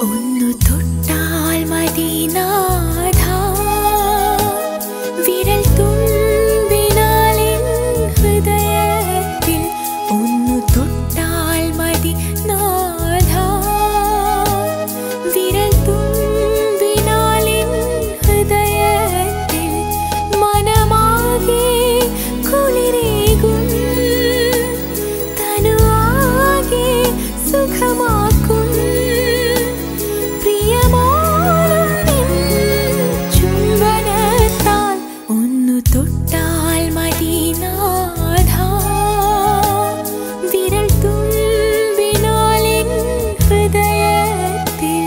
ഒന്നു തൊട്ടാൽ മതി നാഥ വിരൽ തുമ്പിനാൽ എൻ ഹൃദയത്തിൽ ഒന്നു തൊട്ടാൽ മതി നാഥ വിരൽ തുമ്പിനാൽ എൻ ഹൃദയത്തിൽ മനമാകെ കുളിരേകും തനുവാകെ സുഖമാക്കും പ്രിയമാനും നിൻ ചുംബനത്താൽ ഒന്നു തൊട്ടാൽ മതി നാഥ വിരൽ തുമ്പിനാൽ എൻ ഹൃദയത്തിൽ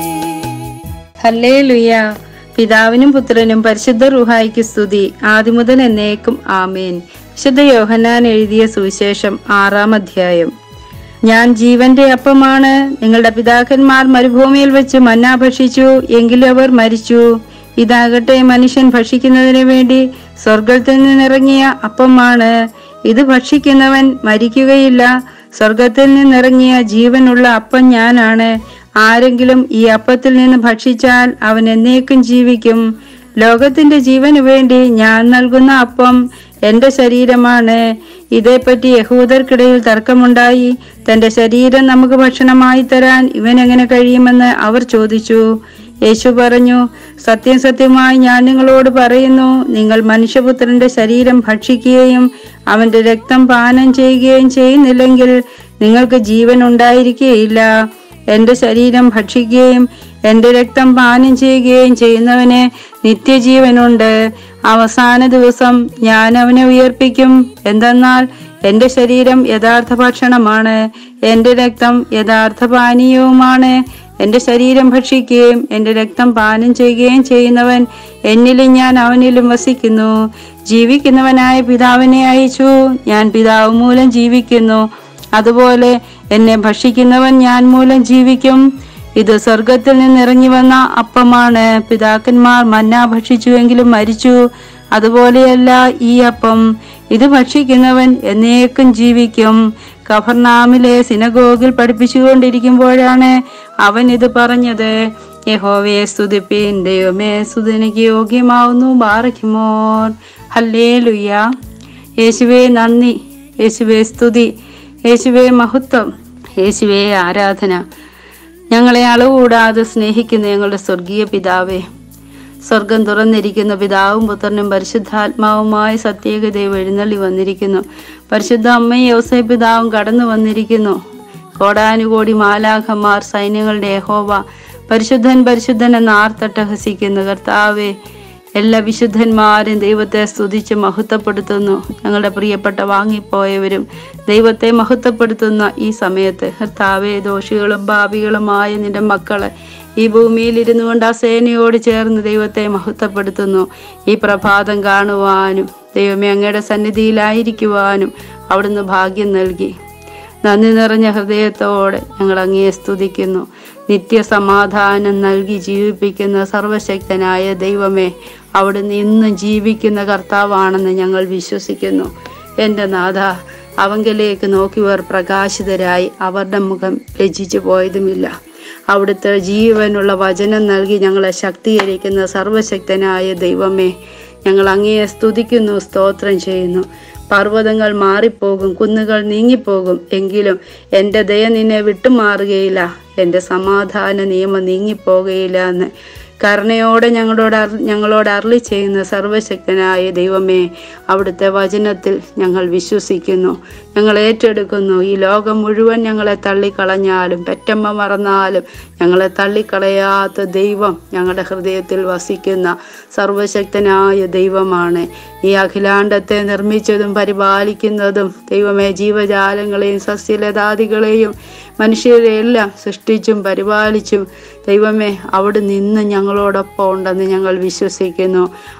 ഹല്ലേ ലുയ പിതാവിനും പുത്രനും പരിശുദ്ധ റുഹായിക്ക് സ്തുതി ആദിമുതൽ എന്നേക്കും ആമേൻ വിശുദ്ധ യോഹന്നാൻ എഴുതിയ സുവിശേഷം ആറാം അധ്യായം ഞാൻ ജീവന്റെ അപ്പമാണ് നിങ്ങളുടെ പിതാക്കന്മാർ മരുഭൂമിയിൽ വെച്ച് മന്ന ഭക്ഷിച്ചു എങ്കിലും അവർ മരിച്ചു ഇതാകട്ടെ മനുഷ്യൻ ഭക്ഷിക്കുന്നതിന് വേണ്ടി സ്വർഗത്തിൽ നിന്നിറങ്ങിയ അപ്പമാണ് ഇത് ഭക്ഷിക്കുന്നവൻ മരിക്കുകയില്ല സ്വർഗത്തിൽ നിന്നിറങ്ങിയ ജീവനുള്ള അപ്പം ഞാനാണ് ആരെങ്കിലും ഈ അപ്പത്തിൽ നിന്ന് ഭക്ഷിച്ചാൽ അവൻ എന്നേക്കും ജീവിക്കും ലോകത്തിന്റെ ജീവന് വേണ്ടി ഞാൻ നൽകുന്ന അപ്പം എന്റെ ശരീരമാണ് ഇതേപ്പറ്റി യഹൂദർക്കിടയിൽ തർക്കമുണ്ടായി തന്റെ ശരീരം നമുക്ക് ഭക്ഷണമായി തരാൻ ഇവൻ എങ്ങനെ കഴിയുമെന്ന് അവർ ചോദിച്ചു യേശു പറഞ്ഞു സത്യം സത്യമായി ഞാൻ നിങ്ങളോട് പറയുന്നു നിങ്ങൾ മനുഷ്യപുത്രന്റെ ശരീരം ഭക്ഷിക്കുകയും അവന്റെ രക്തം പാനം ചെയ്യുകയും ചെയ്യുന്നില്ലെങ്കിൽ നിങ്ങൾക്ക് ജീവൻ ഉണ്ടായിരിക്കുകയില്ല എന്റെ ശരീരം ഭക്ഷിക്കുകയും എന്റെ രക്തം പാനം ചെയ്യുകയും ചെയ്യുന്നവന് നിത്യജീവനുണ്ട് അവസാന ദിവസം ഞാൻ അവനെ ഉയർപ്പിക്കും എന്തെന്നാൽ എന്റെ ശരീരം യഥാർത്ഥ ഭക്ഷണമാണ് എന്റെ രക്തം യഥാർത്ഥ പാനീയവുമാണ് എന്റെ ശരീരം ഭക്ഷിക്കുകയും എന്റെ രക്തം പാനം ചെയ്യുകയും ചെയ്യുന്നവൻ എന്നിലും ഞാൻ അവനിലും വസിക്കുന്നു ജീവിക്കുന്നവനായ പിതാവിനെ അയച്ചു ഞാൻ പിതാവ് മൂലം ജീവിക്കുന്നു അതുപോലെ എന്നെ ഭക്ഷിക്കുന്നവൻ ഞാൻ മൂലം ജീവിക്കും ഇത് സ്വർഗത്തിൽ നിന്നിറങ്ങി വന്ന അപ്പമാണ് പിതാക്കന്മാർ മന്ന ഭക്ഷിച്ചുവെങ്കിലും മരിച്ചു അതുപോലെയല്ല ഈ അപ്പം ഇത് ഭക്ഷിക്കുന്നവൻ എന്നേക്കും ജീവിക്കും കഫർനാമിലെ സിനഗോഗിൽ പഠിപ്പിച്ചുകൊണ്ടിരിക്കുമ്പോഴാണ് അവൻ ഇത് പറഞ്ഞത് യഹോവയെ സ്തുതിപ്പിൻ ദൈവമേ സ്തുതിനിക്ക് യോഗ്യമാവുന്നു ബാറയ്ക്കുമോർ ഹല്ലേ ലുയ്യ യേശുവേ നന്ദി യേശുവേ സ്തുതി യേശുവേ മഹത്വം യേശുവേ ആരാധന ഞങ്ങളെ അളവുകൂടാതെ സ്നേഹിക്കുന്ന ഞങ്ങളുടെ സ്വർഗീയ പിതാവേ സ്വർഗം തുറന്നിരിക്കുന്ന പിതാവും പുത്രനും പരിശുദ്ധാത്മാവുമായ സത്യേക ദൈവം എഴുന്നള്ളി വന്നിരിക്കുന്നു പരിശുദ്ധ അമ്മയും യോസേ പിതാവും കടന്നു വന്നിരിക്കുന്നു കോടാനുകോടി മാലാഖമാർ സൈന്യങ്ങളുടെ യഹോവ പരിശുദ്ധൻ പരിശുദ്ധൻ എന്ന് ആർത്തട്ടഹസിക്കുന്നു കർത്താവേ എല്ലാ വിശുദ്ധന്മാരും ദൈവത്തെ സ്തുതിച്ച് മഹത്വപ്പെടുത്തുന്നു ഞങ്ങളുടെ പ്രിയപ്പെട്ട വാങ്ങിപ്പോയവരും ദൈവത്തെ മഹത്വപ്പെടുത്തുന്ന ഈ സമയത്ത് കർത്താവെ ദോഷികളും ഭാവികളുമായ നിന്റെ മക്കളെ ഈ ഭൂമിയിൽ ഇരുന്നു കൊണ്ട് ആ സേനയോട് ചേർന്ന് ദൈവത്തെ മഹത്വപ്പെടുത്തുന്നു ഈ പ്രഭാതം കാണുവാനും ദൈവമേ അങ്ങയുടെ സന്നിധിയിലായിരിക്കുവാനും അവിടുന്ന് ഭാഗ്യം നൽകി നന്ദി നിറഞ്ഞ ഹൃദയത്തോടെ ഞങ്ങൾ അങ്ങയെ സ്തുതിക്കുന്നു നിത്യസമാധാനം നൽകി ജീവിപ്പിക്കുന്ന സർവശക്തനായ ദൈവമേ അവിടുന്ന് ഇന്നും ജീവിക്കുന്ന കർത്താവാണെന്ന് ഞങ്ങൾ വിശ്വസിക്കുന്നു എൻ്റെ നാഥ അവങ്കിലേക്ക് നോക്കിയവർ പ്രകാശിതരായി അവരുടെ മുഖം ലജ്ജിച്ചു പോയതുമില്ല അവിടുത്തെ ജീവനുള്ള വചനം നൽകി ഞങ്ങളെ ശക്തീകരിക്കുന്ന സർവശക്തനായ ദൈവമേ ഞങ്ങൾ അങ്ങയെ സ്തുതിക്കുന്നു സ്തോത്രം ചെയ്യുന്നു പർവ്വതങ്ങൾ മാറിപ്പോകും കുന്നുകൾ നീങ്ങിപ്പോകും എങ്കിലും എൻ്റെ ദയ നിന്നെ വിട്ടുമാറുകയില്ല എൻ്റെ സമാധാന നിയമം നീങ്ങിപ്പോകുകയില്ല എന്ന് കരുണയോടെ ഞങ്ങളോട് അർ- ഞങ്ങളോട് അരളി ചെയ്യുന്ന സർവശക്തനായ ദൈവമേ അവിടുത്തെ വചനത്തിൽ ഞങ്ങൾ വിശ്വസിക്കുന്നു ഞങ്ങൾ ഏറ്റെടുക്കുന്നു ഈ ലോകം മുഴുവൻ ഞങ്ങളെ തള്ളിക്കളഞ്ഞാലും പെറ്റമ്മ മറന്നാലും ഞങ്ങളെ തള്ളിക്കളയാത്ത ദൈവം ഞങ്ങളുടെ ഹൃദയത്തിൽ വസിക്കുന്ന സർവശക്തനായ ദൈവമാണ് ഈ അഖിലാണ്ടത്തെ നിർമ്മിച്ചതും പരിപാലിക്കുന്നതും ദൈവമേ ജീവജാലങ്ങളെയും സസ്യലതാദികളെയും മനുഷ്യരെയെല്ലാം സൃഷ്ടിച്ചും പരിപാലിച്ചും ദൈവമേ അവിടെ നിന്ന് ഞങ്ങളോടൊപ്പം ഉണ്ടെന്ന് ഞങ്ങൾ വിശ്വസിക്കുന്നു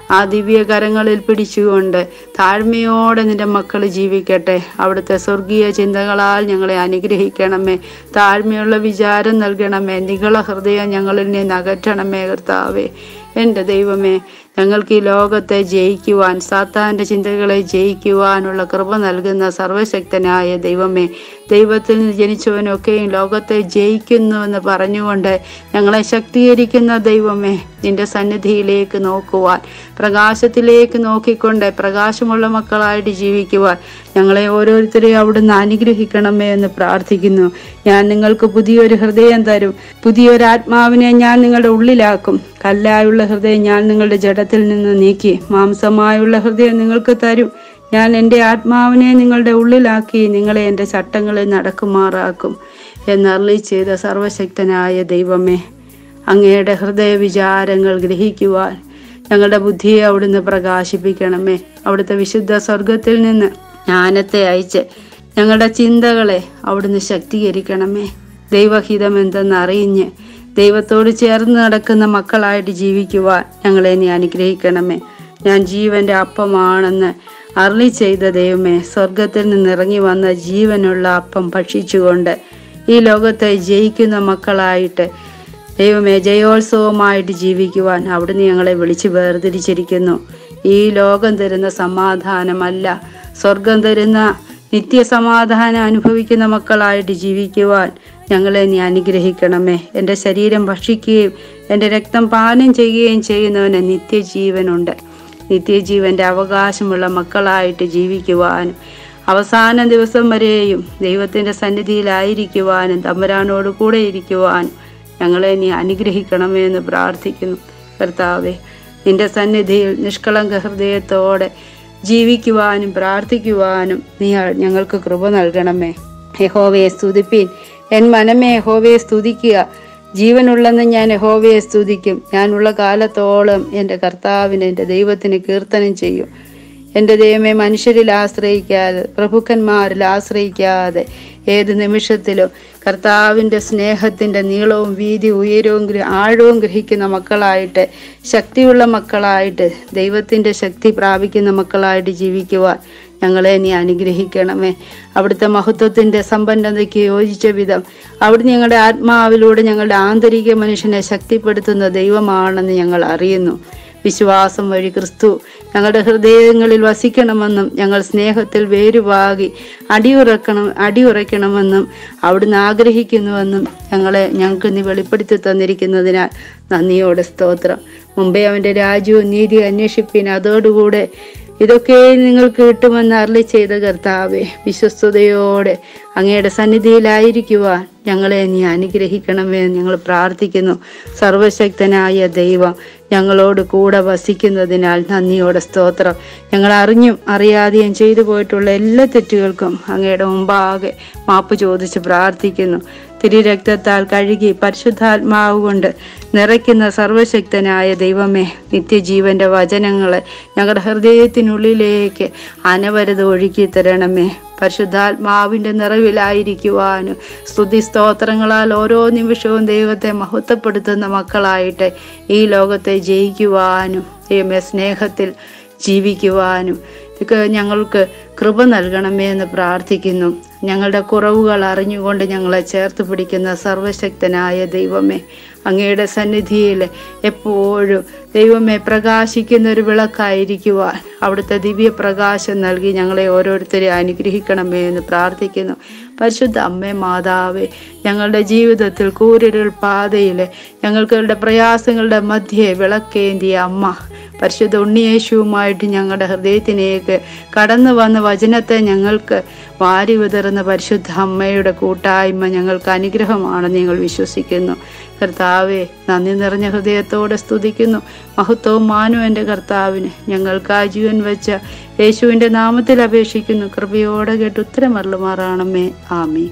ആ ദിവ്യകരങ്ങളിൽ പിടിച്ചുകൊണ്ട് താഴ്മയോടെ നിന്റെ മക്കൾ ജീവിക്കട്ടെ അവിടുത്തെ സ്വർഗീയ ചിന്തകളാൽ ഞങ്ങളെ അനുഗ്രഹിക്കണമേ താഴ്മയുള്ള വിചാരം നൽകണമേ നികള ഹൃദയം ഞങ്ങളിൽ നിന്ന് അകറ്റണമേ കർത്താവേ എൻ്റെ ദൈവമേ ഞങ്ങൾക്ക് ഈ ലോകത്തെ ജയിക്കുവാൻ സാത്താൻ്റെ ചിന്തകളെ ജയിക്കുവാനുള്ള കൃപ നൽകുന്ന സർവശക്തനായ ദൈവമേ ദൈവത്തിൽ നിന്ന് ജനിച്ചവനൊക്കെയും ലോകത്തെ ജയിക്കുന്നുവെന്ന് പറഞ്ഞുകൊണ്ട് ഞങ്ങളെ ശക്തീകരിക്കുന്ന ദൈവമേ നിന്റെ സന്നിധിയിലേക്ക് നോക്കുവാൻ പ്രകാശത്തിലേക്ക് നോക്കിക്കൊണ്ട് പ്രകാശമുള്ള മക്കളായിട്ട് ജീവിക്കുവാൻ ഞങ്ങളെ ഓരോരുത്തരെയും അവിടുന്ന് അനുഗ്രഹിക്കണമേ എന്ന് പ്രാർത്ഥിക്കുന്നു ഞാൻ നിങ്ങൾക്ക് പുതിയൊരു ഹൃദയം തരും പുതിയൊരു ആത്മാവിനെ ഞാൻ നിങ്ങളുടെ ഉള്ളിലാക്കും കല്ലായുള്ള ഹൃദയം ഞാൻ നിങ്ങളുടെ ജഡത്തിൽ നിന്ന് നീക്കി മാംസമായുള്ള ഹൃദയം നിങ്ങൾക്ക് തരും ഞാൻ എൻ്റെ ആത്മാവിനെ നിങ്ങളുടെ ഉള്ളിലാക്കി നിങ്ങളെ എൻ്റെ ചട്ടങ്ങളിൽ നടക്കുമാറാക്കും എന്നർളി ചെയ്ത സർവശക്തനായ ദൈവമേ അങ്ങയുടെ ഹൃദയ വിചാരങ്ങൾ ഗ്രഹിക്കുവാൻ ഞങ്ങളുടെ ബുദ്ധിയെ അവിടുന്ന് പ്രകാശിപ്പിക്കണമേ അവിടുത്തെ വിശുദ്ധ സ്വർഗത്തിൽ നിന്ന് ജ്ഞാനത്തെ അയച്ച് ഞങ്ങളുടെ ചിന്തകളെ അവിടുന്ന് ശക്തീകരിക്കണമേ ദൈവഹിതം എന്തെന്ന് അറിഞ്ഞ് ദൈവത്തോട് ചേർന്ന് നടക്കുന്ന മക്കളായിട്ട് ജീവിക്കുവാൻ ഞങ്ങളെ നീ അനുഗ്രഹിക്കണമേ ഞാൻ ജീവന്റെ അപ്പമാണെന്ന് അർളി ചെയ്ത ദൈവമേ സ്വർഗത്തിൽ നിന്ന് ഇറങ്ങി വന്ന ജീവനുള്ള അപ്പം ഭക്ഷിച്ചുകൊണ്ട് ഈ ലോകത്തെ ജയിക്കുന്ന മക്കളായിട്ട് ദൈവമേ ജയോത്സവമായിട്ട് ജീവിക്കുവാൻ അവിടുന്ന് ഞങ്ങളെ വിളിച്ച് വേർതിരിച്ചിരിക്കുന്നു ഈ ലോകം തരുന്ന സമാധാനമല്ല സ്വർഗം തരുന്ന നിത്യസമാധാനം അനുഭവിക്കുന്ന മക്കളായിട്ട് ജീവിക്കുവാൻ ഞങ്ങളെ നീ അനുഗ്രഹിക്കണമേ എൻ്റെ ശരീരം ഭക്ഷിക്കുകയും എൻ്റെ രക്തം പാനം ചെയ്യുകയും ചെയ്യുന്നവന് നിത്യജീവനുണ്ട് നിത്യജീവന്റെ അവകാശമുള്ള മക്കളായിട്ട് ജീവിക്കുവാനും അവസാന ദിവസം വരെയും ദൈവത്തിൻ്റെ സന്നിധിയിലായിരിക്കുവാനും തമ്പുരാനോട് കൂടെ ഇരിക്കുവാനും ഞങ്ങളെ നീ അനുഗ്രഹിക്കണമേ എന്ന് പ്രാർത്ഥിക്കുന്നു കർത്താവെ നിന്റെ സന്നിധിയിൽ നിഷ്കളങ്ക ഹൃദയത്തോടെ ജീവിക്കുവാനും പ്രാർത്ഥിക്കുവാനും നീ ഞങ്ങൾക്ക് കൃപ നൽകണമേ യഹോവയെ സ്തുതിപ്പീൻ എൻ മനമേ യഹോവയെ സ്തുതിക്കുക ജീവനുള്ളെന്ന് ഞാൻ യഹോവയെ സ്തുതിക്കും ഞാനുള്ള കാലത്തോളം എൻ്റെ കർത്താവിന് എൻ്റെ ദൈവത്തിന് കീർത്തനം ചെയ്യും എൻ്റെ ദൈവമേ മനുഷ്യരിൽ ആശ്രയിക്കാതെ പ്രഭുക്കന്മാരിൽ ആശ്രയിക്കാതെ ഏത് നിമിഷത്തിലും കർത്താവിൻ്റെ സ്നേഹത്തിൻ്റെ നീളവും വീതി ഉയരവും ഗ്ര- ആഴവും ഗ്രഹിക്കുന്ന മക്കളായിട്ട് ശക്തിയുള്ള മക്കളായിട്ട് ദൈവത്തിൻ്റെ ശക്തി പ്രാപിക്കുന്ന മക്കളായിട്ട് ജീവിക്കുവാൻ ഞങ്ങളെ നീ അനുഗ്രഹിക്കണമേ അവിടുത്തെ മഹത്വത്തിൻ്റെ സമ്പന്നതയ്ക്ക് യോജിച്ച വിധം അവിടുന്ന് ഞങ്ങളുടെ ആത്മാവിലൂടെ ഞങ്ങളുടെ ആന്തരിക മനുഷ്യനെ ശക്തിപ്പെടുത്തുന്ന ദൈവമാണെന്ന് ഞങ്ങൾ അറിയുന്നു വിശ്വാസം വഴി ക്രിസ്തു ഞങ്ങളുടെ ഹൃദയങ്ങളിൽ വസിക്കണമെന്നും ഞങ്ങൾ സ്നേഹത്തിൽ വേരുപാകി അടിയുറക്കണം അടിയുറയ്ക്കണമെന്നും അവിടുന്ന് ആഗ്രഹിക്കുന്നുവെന്നും ഞങ്ങളെ ഞങ്ങൾക്ക് നീ വെളിപ്പെടുത്തി തന്നിരിക്കുന്നതിനാൽ നന്ദിയോടെ സ്തോത്രം മുമ്പേ അവൻ്റെ രാജ്യവും നീതി അന്വേഷിപ്പിൻ അതോടുകൂടെ ഇതൊക്കെ നിങ്ങൾക്ക് കിട്ടുമെന്ന് അരളി ചെയ്ത കർത്താവെ വിശ്വസ്തയോടെ അങ്ങയുടെ സന്നിധിയിലായിരിക്കുവാൻ ഞങ്ങളെ നീ അനുഗ്രഹിക്കണമേ എന്ന് ഞങ്ങൾ പ്രാർത്ഥിക്കുന്നു സർവശക്തനായ ദൈവം ഞങ്ങളോട് കൂടെ വസിക്കുന്നതിനാൽ നന്ദിയോടെ സ്തോത്രം ഞങ്ങൾ അറിഞ്ഞും അറിയാതെയും ചെയ്തു പോയിട്ടുള്ള എല്ലാ തെറ്റുകൾക്കും അങ്ങയുടെ മുമ്പാകെ മാപ്പ് ചോദിച്ച് പ്രാർത്ഥിക്കുന്നു തിരുരക്തത്താൽ കഴുകി പരിശുദ്ധാത്മാവ് കൊണ്ട് നിറയ്ക്കുന്ന സർവശക്തനായ ദൈവമേ നിത്യജീവന്റെ വചനങ്ങളെ ഞങ്ങളുടെ ഹൃദയത്തിനുള്ളിലേക്ക് അനവരത് ഒഴുക്കി തരണമേ പരിശുദ്ധാത്മാവിന്റെ നിറവിലായിരിക്കുവാനും സ്തുതി സ്തോത്രങ്ങളാൽ ഓരോ നിമിഷവും ദൈവത്തെ മഹത്വപ്പെടുത്തുന്ന മക്കളായിട്ട് ഈ ലോകത്തെ ജയിക്കുവാനും ദൈവമേ സ്നേഹത്തിൽ ജീവിക്കുവാനും ഇതൊക്കെ ഞങ്ങൾക്ക് കൃപ നൽകണമേ എന്ന് പ്രാർത്ഥിക്കുന്നു ഞങ്ങളുടെ കുറവുകൾ അറിഞ്ഞുകൊണ്ട് ഞങ്ങളെ ചേർത്ത് പിടിക്കുന്ന സർവശക്തനായ ദൈവമേ അങ്ങയുടെ സന്നിധിയിൽ എപ്പോഴും ദൈവമേ പ്രകാശിക്കുന്ന ഒരു വിളക്കായിരിക്കുവാൻ അവിടുത്തെ ദിവ്യ പ്രകാശം നൽകി ഞങ്ങളെ ഓരോരുത്തരെ അനുഗ്രഹിക്കണമേ എന്ന് പ്രാർത്ഥിക്കുന്നു പരിശുദ്ധ അമ്മേ മാതാവേ ഞങ്ങളുടെ ജീവിതത്തിൽ കൂരിരുൾ പാതയിൽ ഞങ്ങളുടെ പ്രയാസങ്ങളുടെ മധ്യേ വിളക്കേന്തിയ അമ്മ പരിശുദ്ധ ഉണ്ണിയേശുവുമായിട്ട് ഞങ്ങളുടെ ഹൃദയത്തിലേക്ക് കടന്നു വന്ന വചനത്തെ ഞങ്ങൾക്ക് വാരി വിതറുന്ന പരിശുദ്ധ അമ്മയുടെ കൂട്ടായ്മ ഞങ്ങൾക്ക് അനുഗ്രഹമാണെന്ന് ഞങ്ങൾ വിശ്വസിക്കുന്നു കർത്താവെ നന്ദി നിറഞ്ഞ ഹൃദയത്തോടെ സ്തുതിക്കുന്നു മഹത്വവും മാനവും എൻ്റെ കർത്താവിന് ഞങ്ങൾക്ക് ആ ജീവൻ വെച്ച യേശുവിൻ്റെ നാമത്തിൽ അപേക്ഷിക്കുന്നു കൃപയോടെ കേട്ട് ഉത്തരമറളുമാറാണമേ ആമീ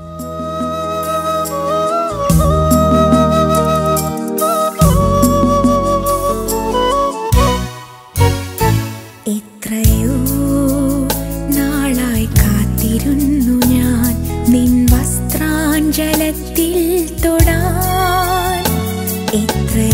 എത്രയോ നാളായി കാത്തിരുന്നു ഞാൻ നിൻ വസ്ത്രാഞ്ചലത്തിൽ തൊടാൻ എത്ര